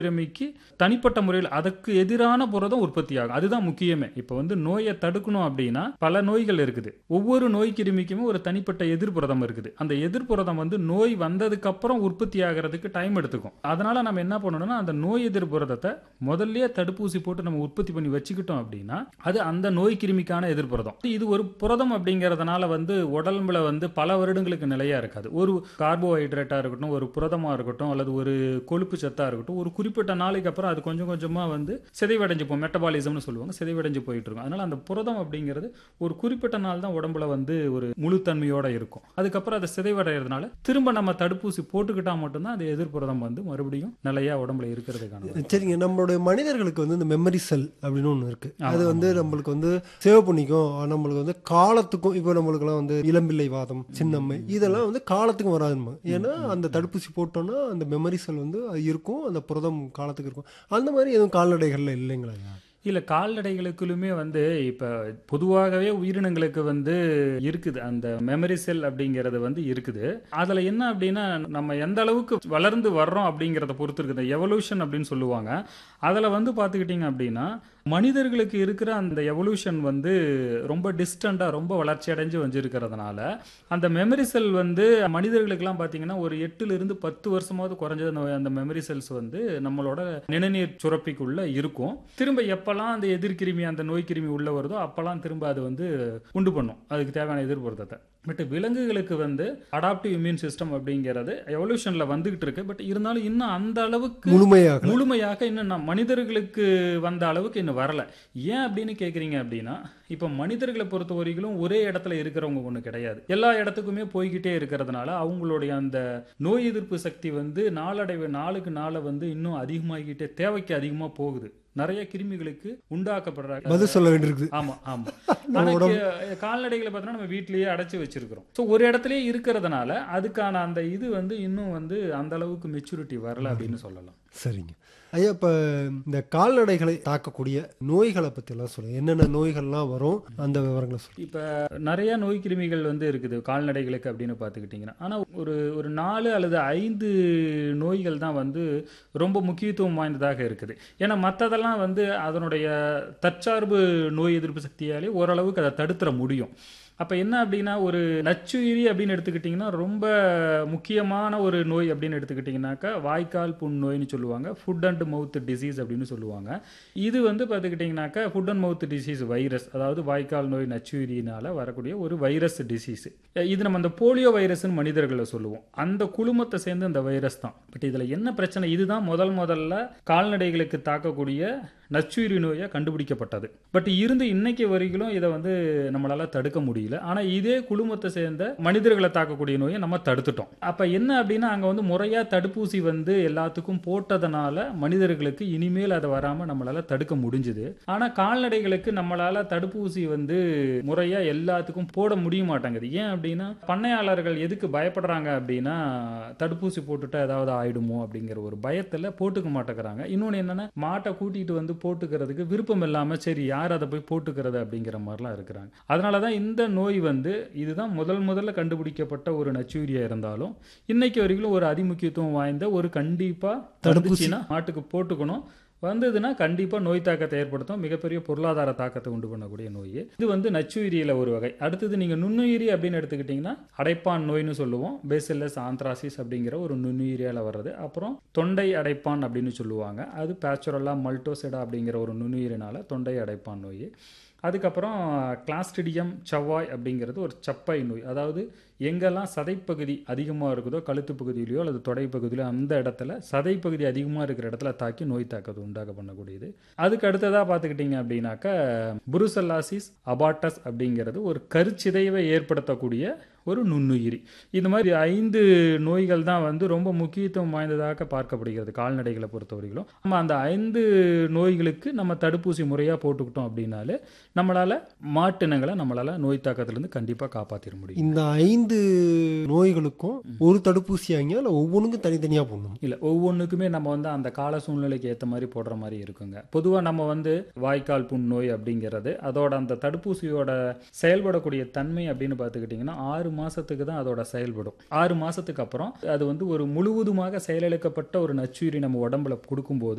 கிருமிக்கு தனிப்பட்ட முறையில் அதற்கு எதிரான புரதம் உற்பத்தி ஆகும் அதுதான் முக்கியமே இப்போ வந்து நோயை தடுக்கணும் அப்படின்னா பல நோய்கள் இருக்குது ஒவ்வொரு நோய் கிருமிக்குமே ஒரு தனிப்பட்ட எதிர்ப்புரதம் இருக்குது அந்த எதிர்ப்புரதம் வந்து நோய் வந்ததுக்கு அப்புறம் உற்பத்தி ஆகிறதுக்கு டைம் எடுத்துக்கும் அதனால நம்ம என்ன பண்ணணும்னா அந்த நோய் எதிர்ப்புரதத்தை முதல்லயே தடுப்பூசி போட்டு நம்ம உற்பத்தி பண்ணி வச்சுக்கிட்டோம் அப்படின்னா அது அந்த நோய் கிருமிக்கான எதிர்ப்புரதம் இது ஒரு புரதம் அப்படிங்கறதுனால வந்து உடம்புல வந்து பல வருடங்களுக்கு நிலையா இருக்காது ஒரு கார்போஹைட்ரேட்டா இருக்கட்டும் ஒரு புரதமா இருக்கட்டும் அல்லது ஒரு கொழுப்பு சத்தா இருக்கட்டும் ஒரு குறிப்பிட்ட நாளைக்கு அப்புறம் அது கொஞ்சம் கொஞ்சமா வந்து சிதைவடைஞ்சு போகும் மெட்டபாலிசம்னு சொல்லுவாங்க சிதைவடைஞ்சு போயிட்டு இருக்கும் அதனால அந்த புரதம் அப்படிங்கிறது ஒரு குறிப்பிட்ட நாள் தான் உடம்புல வந்து ஒரு முழுத்தன்மையோட இருக்கும் அதுக்கப்புறம் அது சிதைவடைகிறதுனால திரும்ப நம்ம தடுப்பூசி போட்டுக்கிட்டா மட்டும்தான் அந்த எதிர்ப்புரதம் வந்து மறுபடியும் நிலையா உடம்புல இருக்கிறதுக்கான சரிங்க நம்மளுடைய மனிதர்களுக்கு வந்து இந்த மெமரி செல் அப்படின்னு ஒன்று இருக்கு அது வந்து நம்மளுக்கு வந்து சேவ் பண்ணிக்கும் நம்மளுக்கு வந்து காலத்துக்கும் இப்போ நம்மளுக்குலாம் வந்து இளம்பிள்ளை வாதம் சின்னம்மை இதெல்லாம் வந்து காலத்துக்கும் வராதுமா ஏன்னா அந்த தடுப்பூசி போட்டோம்னா அந்த மெமரி செல் வந்து அது இருக்கும் அந்த புரதம் காலத்துக்கு இருக்கும் அந்த மாதிரி எதுவும் கால்நடைகள்ல இல்லைங்களா ஐயா? இல்ல கால்நடைகளுக்குள்ளுமே வந்து இப்ப பொதுவாகவே உயிரினங்களுக்கு வந்து இருக்குது அந்த மெமரி செல் அப்படிங்கிறது வந்து இருக்குது அதுல என்ன அப்படின்னா நம்ம எந்த அளவுக்கு வளர்ந்து வர்றோம் அப்படிங்கிறத பொறுத்து இருக்குது எவல்யூஷன் அப்படின்னு சொல்லுவாங்க அதுல வந்து பாத்துக்கிட்டீங்க அப்படின்னா மனிதர்களுக்கு இருக்கிற அந்த எவல்யூஷன் வந்து ரொம்ப டிஸ்டண்டா ரொம்ப வளர்ச்சி அடைஞ்சு வந்திருக்கிறதுனால அந்த மெமரி செல் வந்து மனிதர்களுக்கெல்லாம் பார்த்தீங்கன்னா ஒரு எட்டுல இருந்து பத்து வருஷமாவது குறைஞ்சது அந்த- அந்த மெமரி செல்ஸ் வந்து நம்மளோட நிணநீர் சுரப்பிக்குள்ள இருக்கும் திரும்ப எப்பெல்லாம் அந்த எதிர்கிருமி அந்த நோய் கிருமி உள்ள வருதோ அப்பெல்லாம் திரும்ப அது வந்து உண்டு பண்ணும் அதுக்கு தேவையான எதிர்ப்புறத்தை பட் விலங்குகளுக்கு வந்து அடாப்டிவ் இம்யூன் சிஸ்டம் அப்படிங்கிறது எவல்யூஷன்ல வந்துகிட்டு இருக்கு பட் இருந்தாலும் இன்னும் அந்த அளவுக்கு முழுமையாக முழுமையாக இன்னும் நான் மனிதர்களுக்கு வந்த அளவுக்கு இன்னும் வரல ஏன் அப்படின்னு கேக்குறீங்க அப்படின்னா இப்ப மனிதர்களை பொறுத்த வரைக்கும் ஒரே இடத்துல இருக்கிறவங்க ஒண்ணு கிடையாது எல்லா இடத்துக்குமே போய்கிட்டே இருக்கிறதுனால அவங்களுடைய அந்த நோய் எதிர்ப்பு சக்தி வந்து நாளடைவு நாளுக்கு நாள வந்து இன்னும் அதிகமாகிக்கிட்டே தேவைக்கு அதிகமா போகுது நிறைய கிருமிகளுக்கு உண்டாக்கப்படுறாங்க பதில் சொல்ல வேண்டியிருக்குது ஆமா ஆமா ஆனா கே- கால்நடைகளை பார்த்தோம்னா நம்ம வீட்லயே அடைச்சு வச்சிருக்கிறோம் ஸோ ஒரு இடத்துலயே இருக்கிறதுனால அதுக்கான அந்த இது வந்து இன்னும் வந்து அந்த அளவுக்கு மெச்சூரிட்டி வரல அப்படின்னு சொல்லலாம் சரிங்க ஐயா இப்போ இந்த கால்நடைகளை தாக்கக்கூடிய நோய்களை பத்தி எல்லாம் சொல்லுங்க என்னென்ன நோய்கள்லாம் வரும் அந்த விவரங்களை சொல்லுங்க இப்போ நிறைய நோய் கிருமிகள் வந்து இருக்குது கால்நடைகளுக்கு அப்படின்னு பார்த்துக்கிட்டிங்கன்னா ஆனால் ஒரு ஒரு நாலு அல்லது ஐந்து நோய்கள் தான் வந்து ரொம்ப முக்கியத்துவம் வாய்ந்ததாக இருக்குது ஏன்னா மற்றதெல்லாம் வந்து அதனுடைய தற்சார்பு நோய் எதிர்ப்பு சக்தியாலே ஓரளவுக்கு அதை தடுத்துற முடியும் அப்போ என்ன அப்படின்னா ஒரு நச்சுயிரி அப்படின்னு எடுத்துக்கிட்டிங்கன்னா ரொம்ப முக்கியமான ஒரு நோய் அப்படின்னு எடுத்துக்கிட்டிங்கனாக்கா வாய்க்கால் புண் நோய்னு சொல்லுவாங்க ஃபுட் அண்ட் மவுத் டிசீஸ் அப்படின்னு சொல்லுவாங்க இது வந்து பார்த்துக்கிட்டிங்கனாக்கா foot and mouth disease virus அதாவது வாய்க்கால் நோய் நச்சுயிரினால வரக்கூடிய ஒரு வைரஸ் டிசீஸ் இது நம்ம அந்த போலியோ வைரஸ்னு மனிதர்களை சொல்லுவோம் அந்த குழுமத்தை சேர்ந்து அந்த வைரஸ் தான் பட் இதில் என்ன பிரச்சனை இதுதான் முதல் முதல்ல கால்நடைகளுக்கு தாக்கக்கூடிய நச்சுயிரி நோயை கண்டுபிடிக்கப்பட்டது பட் இருந்து இன்னைக்கு வரைக்கும் இதை வந்து நம்மளால தடுக்க முடியல ஆனா இதே குழுமத்தை சேர்ந்த மனிதர்களை தாக்கக்கூடிய நோயை நம்ம தடுத்துட்டோம் அப்ப என்ன அப்படின்னா அங்க வந்து முறையா தடுப்பூசி வந்து எல்லாத்துக்கும் போட்டதனால மனிதர்களுக்கு இனிமேல் அதை வராம நம்மளால தடுக்க முடிஞ்சுது ஆனா கால்நடைகளுக்கு நம்மளால தடுப்பூசி வந்து முறையா எல்லாத்துக்கும் போட முடிய மாட்டேங்குது ஏன் அப்படின்னா பண்ணையாளர்கள் எதுக்கு பயப்படுறாங்க அப்படின்னா தடுப்பூசி போட்டுட்டா ஏதாவது ஆயிடுமோ அப்படிங்கிற ஒரு பயத்துல போட்டுக்க மாட்டேங்கிறாங்க இன்னொன்னு என்னன்னா மாட்டை கூட்டிட்டு வந்து போட்டுக்கிறதுக்கு விருப்பம் இல்லாம சரி யார் அதை போய் போட்டுக்கிறது அப்படிங்கிற மாதிரிலாம் இருக்கிறாங்க அதனாலதான் இந்த நோய் வந்து இதுதான் முதல் முதல்ல கண்டுபிடிக்கப்பட்ட ஒரு நச்சுயிரியா இருந்தாலும் இன்னைக்கு வரைக்கும் ஒரு அதிமுக்கியத்துவம் வாய்ந்த ஒரு கண்டிப்பா தடுப்பூசினா மாட்டுக்கு போட்டுக்கணும் வந்ததுன்னா கண்டிப்பா நோய் தாக்கத்தை ஏற்படுத்தும் மிகப்பெரிய பொருளாதார தாக்கத்தை உண்டு பண்ணக்கூடிய நோய் இது வந்து நச்சுயிரியில ஒரு வகை அடுத்தது நீங்க நுண்ணுயிரி அப்படின்னு எடுத்துக்கிட்டீங்கன்னா அடைப்பான் நோய்னு சொல்லுவோம் பேசில்லஸ் ஆந்த்ராசிஸ் அப்படிங்கிற ஒரு நுண்ணுயிரியால வர்றது அப்புறம் தொண்டை அடைப்பான் அப்படின்னு சொல்லுவாங்க அது பேச்சுரலா மல்டோசெடா அப்படிங்கிற ஒரு நுண்ணுயிரினால தொண்டை அடைப்பான் நோய் அதுக்கப்புறம் கிளாஸ்டிடியம் செவ்வாய் அப்படிங்கிறது ஒரு சப்பை நோய் அதாவது எங்கெல்லாம் சதைப்பகுதி அதிகமாக இருக்குதோ கழுத்து பகுதியிலையோ அல்லது தொடை பகுதியிலோ அந்த இடத்துல சதைப்பகுதி அதிகமாக இருக்கிற இடத்துல தாக்கி நோய் தாக்கத்தை உண்டாக பண்ணக்கூடியது அதுக்கு அடுத்ததாக பார்த்துக்கிட்டிங்க அப்படின்னாக்கா புருசல்லாசிஸ் அபாட்டஸ் அப்படிங்கிறது ஒரு கருச்சிதைவை ஏற்படுத்தக்கூடிய ஒரு நுண்ணுயிரி இந்த மாதிரி ஐந்து நோய்கள் தான் வந்து ரொம்ப முக்கியத்துவம் வாய்ந்ததாக பார்க்கப்படுகிறது கால்நடைகளை பொறுத்தவரையிலும் நம்ம அந்த ஐந்து நோய்களுக்கு நம்ம தடுப்பூசி முறையாக போட்டுக்கிட்டோம் அப்படின்னாலே நம்மளால மாட்டினங்களை நம்மளால நோய் தாக்கத்திலிருந்து கண்டிப்பாக காப்பாற்றிட முடியும் இந்த ஐந்து நோய்களுக்கும் ஒரு தடுப்பூசி வாங்கியா இல்லை ஒவ்வொன்றுக்கும் தனித்தனியாக போடணும் இல்லை ஒவ்வொன்றுக்குமே நம்ம வந்து அந்த கால சூழ்நிலைக்கு ஏற்ற மாதிரி போடுற மாதிரி இருக்குங்க பொதுவாக நம்ம வந்து வாய்க்கால் புண் நோய் அப்படிங்கிறது அதோட அந்த தடுப்பூசியோட செயல்படக்கூடிய தன்மை அப்படின்னு பார்த்துக்கிட்டிங்கன்னா ஆறு மாசத்துக்கு தான் அதோட செயல்படும் ஆறு மாசத்துக்கு அப்புறம் அது வந்து ஒரு முழுவதுமாக செயலிழக்கப்பட்ட ஒரு நச்சுயிரி நம்ம உடம்புல கொடுக்கும்போது